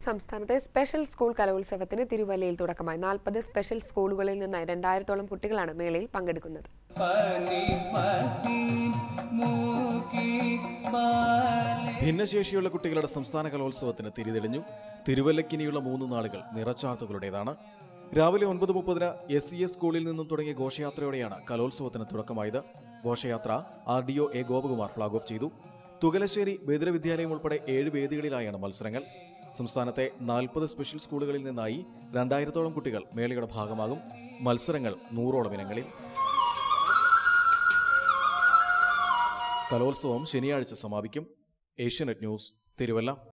സംസ്ഥാനത്തെ special school കലോത്സവത്തിന് തിരുവല്ലയിൽ തുടക്കമായി നാൽപ്പത് സ്പെഷ്യൽ സ്കൂളുകളിൽ നിന്ന് രണ്ടായിരത്തോളം കുട്ടികളാണ് മേളയിൽ പങ്കെടുക്കുന്നത് ഭിന്നശേഷിയുള്ള കുട്ടികളുടെ സംസ്ഥാന കലോത്സവത്തിന് തിരിതെളിഞ്ഞു തിരുവല്ലക്കിനിയുള്ള മൂന്ന് നാളുകൾ നിറച്ചാർത്തുകളുടേതാണ് രാവിലെ ഒൻപത് മുപ്പതിന് എസ് സി എസ് സ്കൂളിൽ നിന്നും തുടങ്ങിയ ഘോഷയാത്രയോടെയാണ് കലോത്സവത്തിന് തുടക്കമായത് ഘോഷയാത്ര R D O A Gopakumar flag off ചെയ്തു തുകലശ്ശേരി ബദിര വിദ്യാലയം ഉൾപ്പെടെ ഏഴ് വേദികളിലായാണ് മത്സരങ്ങൾ സംസ്ഥാനത്തെ നാൽപ്പത് സ്പെഷ്യൽ സ്കൂളുകളിൽ നിന്നായി രണ്ടായിരത്തോളം കുട്ടികൾ മേളയുടെ ഭാഗമാകും മത്സരങ്ങൾ നൂറോളം ഇനങ്ങളിൽ കലോത്സവം ശനിയാഴ്ച സമാപിക്കും ഏഷ്യാനെറ്റ് ന്യൂസ് തിരുവല്ല